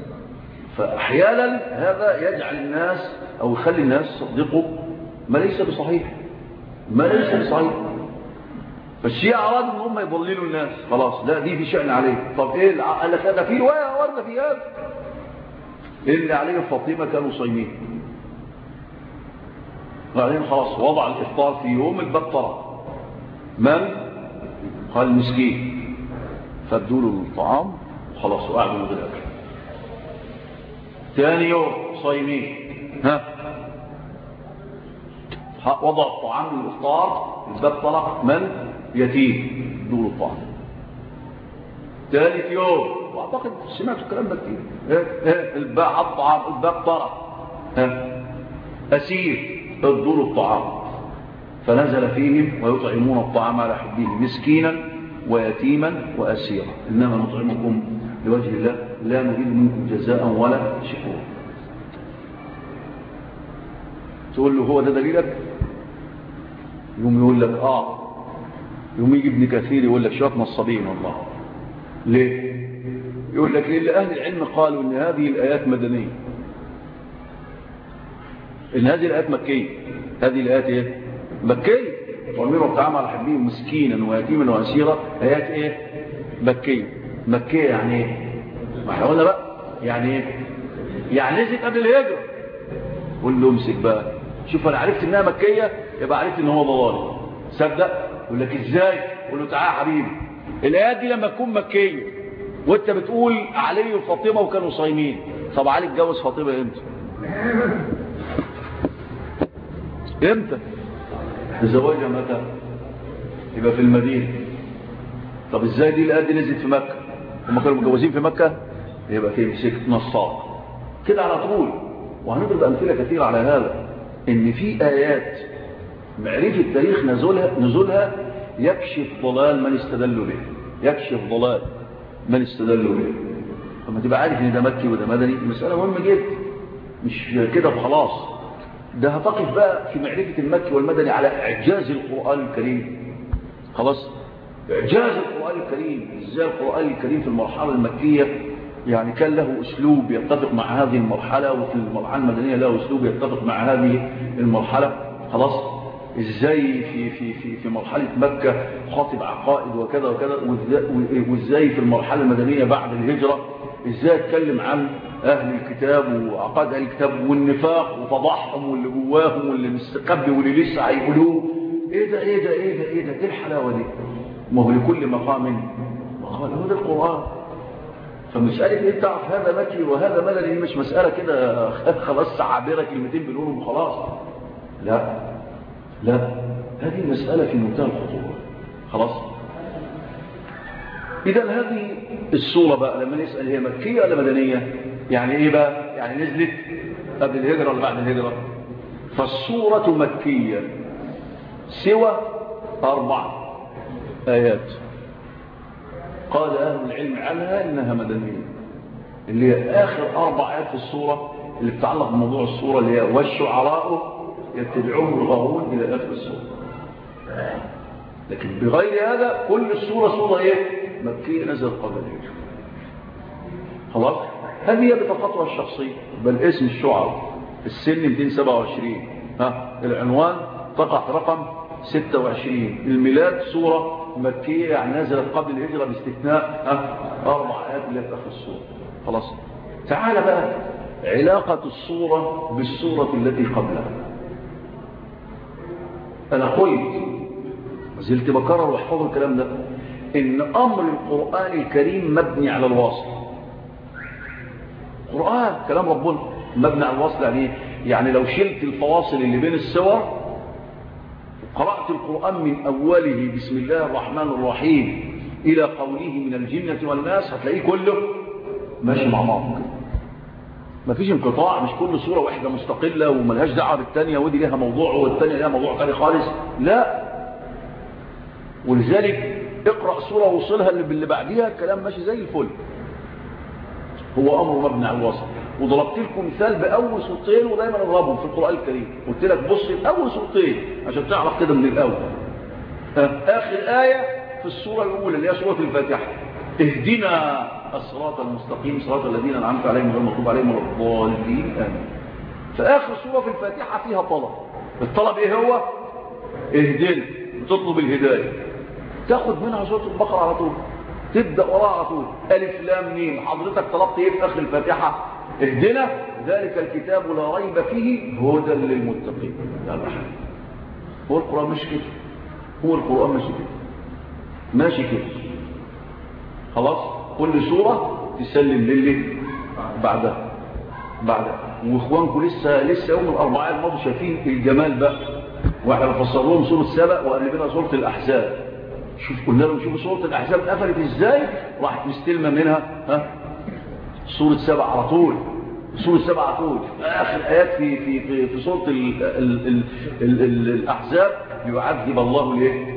فأحيانا هذا يجعل الناس أو يخلي الناس يصدقوا ما ليس بصحيح ما ليس بصحيح فالشيعة أرادوا ان هم يضللوا الناس خلاص لا دي في شأن عليه طب ايه قال لك ده في رواية وردة في هذا اللي عليه فاطمة كانوا صايمين بعدين خلاص وضع الإفطار في يوم البطرة من؟ قال المسكين فادوا له الطعام وخلاص وقعدوا من غير أكل ثاني يوم صايمين ها وضع الطعام للإفطار البطرة من؟ يتيم دول الطعام ثالث يوم واعتقد سمعتوا الكلام ده كتير الباء الطعام البطرة ها أسير ادوا الطعام فنزل فيهم ويطعمون الطعام على حبه مسكينا ويتيما وأسيرا إنما نطعمكم لوجه الله لا نريد منكم جزاء ولا شكورا تقول له هو ده دليلك يوم يقول لك اه يوم يجي ابن كثير يقول لك شويه نصابين والله ليه يقول لك ليه اهل العلم قالوا ان هذه الايات مدنيه ان هذه الايات مكيه هذه الايات ايه مكيه وامروا الطعام على حبيه مسكينا ويتيما واسيرا ايات ايه مكيه مكيه يعني ايه ما احنا قلنا بقى يعني ايه يعني نزلت قبل الهجره قول له امسك بقى شوف انا عرفت انها مكيه يبقى عرفت ان هو ضلال صدق يقول لك ازاي قول له تعالى يا حبيبي الايات دي لما تكون مكيه وانت بتقول علي وفاطمه وكانوا صايمين طب علي اتجوز فاطمه امتى امتى تزوجها متى يبقى في المدينه طب ازاي دي الايات دي نزلت في مكه هم كانوا متجوزين في مكه يبقى تمسك نصاب كده على طول وهنضرب امثله كثيره على هذا ان في ايات معرفه تاريخ نزولها نزولها يكشف ضلال من استدل به يكشف ضلال من استدل به فما تبقى عارف ان ده مكي وده مدني مساله مهمه جدا مش كده وخلاص ده هتقف بقى في معرفه المكي والمدني على اعجاز القران الكريم خلاص اعجاز القران الكريم ازاي القران الكريم في المرحله المكيه يعني كان له أسلوب يتفق مع هذه المرحلة وفي المرحلة المدنية له أسلوب يتفق مع هذه المرحلة خلاص ازاي في في في في مرحله مكه خاطب عقائد وكذا وكذا وازاي في المرحله المدنيه بعد الهجره ازاي اتكلم عن اهل الكتاب وعقائد اهل الكتاب والنفاق وفضحهم واللي جواهم واللي مستقبل واللي لسه هيقولوه ايه ده ايه ده ايه ده ايه ده ايه الحلاوه دي ما هو لكل مقام مقال هو ده القران فمسألة إيه تعرف هذا مكي وهذا مدني مش مسألة كده خلاص عابرة كلمتين بنقولهم وخلاص لا لا هذه مسألة في منتهى الخطورة خلاص إذا هذه الصورة بقى لما نسأل هي مكية ولا مدنية يعني إيه بقى يعني نزلت قبل الهجرة ولا بعد الهجرة فالصورة مكية سوى أربع آيات قال أهل العلم عنها إنها مدنية اللي هي آخر أربع آيات في الصورة اللي بتعلق بموضوع الصورة اللي هي والشعراء يتبعون الغاوون إلى آخر الصورة لكن بغير هذا كل الصورة صورة إيه؟ مكية نزل قبل الهجرة خلاص؟ هذه هي بتفاطرها الشخصية بل اسم الشعر السن 227 ها العنوان تقع رقم 26 الميلاد صورة مكية يعني نزلت قبل الهجرة باستثناء ها أربع آيات اللي في آخر الصورة خلاص تعال بقى علاقة الصورة بالصورة التي قبلها أنا قلت زلت بكرر واحفظ الكلام ده إن أمر القرآن الكريم مبني على الواصل القرآن كلام ربنا مبني على الواصل يعني يعني لو شلت الفواصل اللي بين السور قرأت القرآن من أوله بسم الله الرحمن الرحيم إلى قوله من الجنة والناس هتلاقيه كله ماشي مع بعض ما فيش انقطاع مش كل صورة واحدة مستقلة وملهاش دعوة بالتانية ودي لها موضوع والتانية لها موضوع تاني خالص لا ولذلك اقرأ صورة وصلها اللي باللي بعديها الكلام ماشي زي الفل هو أمر مبني على الوصف وضربت لكم مثال بأول صورتين ودايما اضربهم في القرآن الكريم قلت لك بص الأول صورتين عشان تعرف كده من الأول آخر آية في الصورة الأولى اللي هي سورة الفاتحة اهدنا الصراط المستقيم صراط الذين أنعمت عليهم غير المغضوب عليهم ولا الضالين آمين فآخر سورة في الفاتحة فيها طلب الطلب إيه هو؟ اهدنا بتطلب الهداية تاخد منها سورة البقرة على طول تبدأ وراها على طول ألف لام ميم حضرتك طلبت إيه في آخر الفاتحة اهدنا ذلك الكتاب لا ريب فيه هدى للمتقين يا الرحمن هو القرآن مش كده هو القرآن ماشي كده ماشي كده خلاص كل سورة تسلم للي بعدها بعدها واخوانكم لسه لسه يوم الاربعاء الماضي شايفين الجمال بقى واحنا بنفسر لهم سوره سبأ وقلبنا سوره الاحزاب شوف قلنا لهم شوفوا سوره الاحزاب قفلت ازاي راحت مستلمه منها ها سوره سبأ على طول سورة سبعة على طول آخر آيات في في في, في سورة ال ال ال ال ال الأحزاب يعذب الله ليه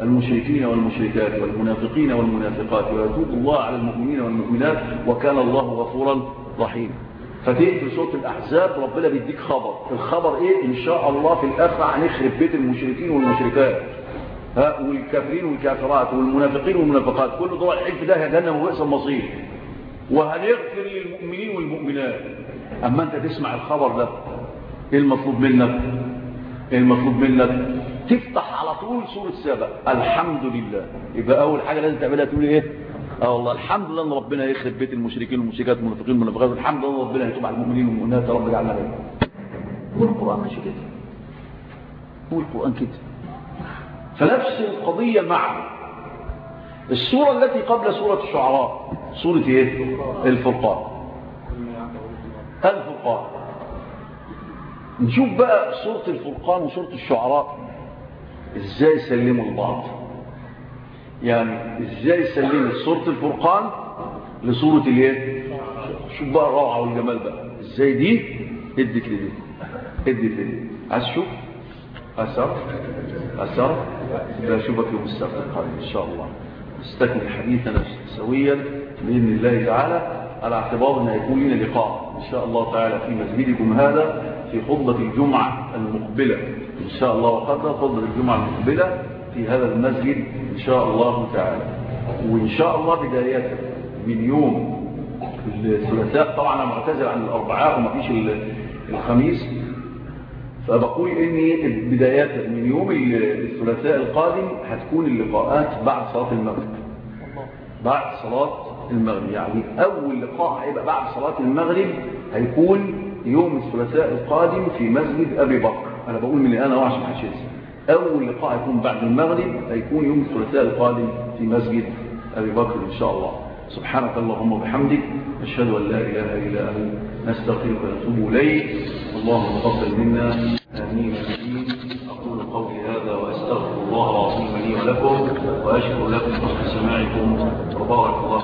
المشركين والمشركات والمنافقين والمنافقات ويتوب الله على المؤمنين والمؤمنات وكان الله غفورا رحيما فتيجي في سورة الأحزاب ربنا بيديك خبر الخبر إيه إن شاء الله في الآخرة هنخرب بيت المشركين والمشركات ها والكافرين والكافرات والمنافقين والمنافقات كل دول الحج ده جهنم وبئس المصير وهنغفر للمؤمنين والمؤمنات أما أنت تسمع الخبر ده إيه المطلوب منك إيه المطلوب منك تفتح على طول سورة سبأ الحمد لله يبقى أول حاجة لازم تعملها تقول إيه اه والله الحمد لله ان ربنا يخرب بيت المشركين والمشركات والمنافقين والمنافقات الحمد لله ان ربنا يتوب على المؤمنين والمؤمنات يا رب اجعلنا منهم هو القران ماشي كده هو القران كده فنفس القضيه معه السوره التي قبل سوره الشعراء سوره ايه الفرقان الفرقان نشوف بقى سوره الفرقان وسوره الشعراء ازاي سلموا لبعض يعني ازاي سلمت سورة الفرقان لسورة الايه شوف بقى الروعة والجمال بقى ازاي دي ادت لدي ادت لدي عايز تشوف عايز تعرف عايز تعرف ده اشوفك يوم السبت القادم ان شاء الله نستكمل حديثنا سويا باذن الله تعالى على اعتبار ان هيكون لنا لقاء ان شاء الله تعالى في مسجدكم هذا في خطبة الجمعة المقبلة ان شاء الله وقدر خطبة الجمعة المقبلة في هذا المسجد إن شاء الله تعالى وإن شاء الله بداية من يوم الثلاثاء طبعا أنا معتذر عن الأربعاء وما فيش الخميس فبقول إني بداية من يوم الثلاثاء القادم هتكون اللقاءات بعد صلاة المغرب بعد صلاة المغرب يعني أول لقاء هيبقى بعد صلاة المغرب هيكون يوم الثلاثاء القادم في مسجد أبي بكر أنا بقول من الآن أهو عشان محدش ينسى أول لقاء يكون بعد المغرب هيكون يوم الثلاثاء القادم في مسجد أبي بكر إن شاء الله سبحانك اللهم وبحمدك أشهد أن لا إله إلا أنت نستغفرك ونتوب إليك اللهم تقبل منا آمين آمين أقول قولي هذا وأستغفر الله العظيم لي ولكم وأشكر لكم حسن سماعكم وبارك الله